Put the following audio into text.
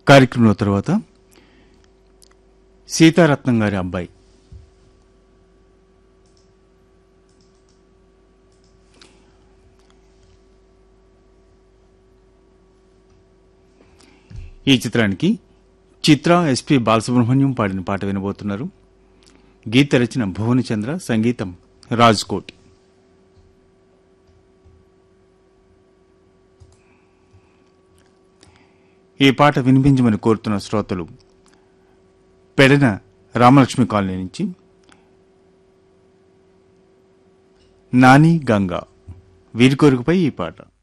కార్యక్రమంలో తర్వాత సీతారత్నం గారి అబ్బాయి ఈ చిత్రానికి చిత్ర ఎస్పి బాలసుబ్రహ్మణ్యం పాడిన పాట వినబోతున్నారు గీత రచన భువనచంద్ర సంగీతం రాజ్ కోటి ఈ పాట వినిపించమని కోరుతున్న శ్రోతలు పెడన రామలక్ష్మి కాలనీ నుంచి నాని గంగా వీరి కోరికపై ఈ పాట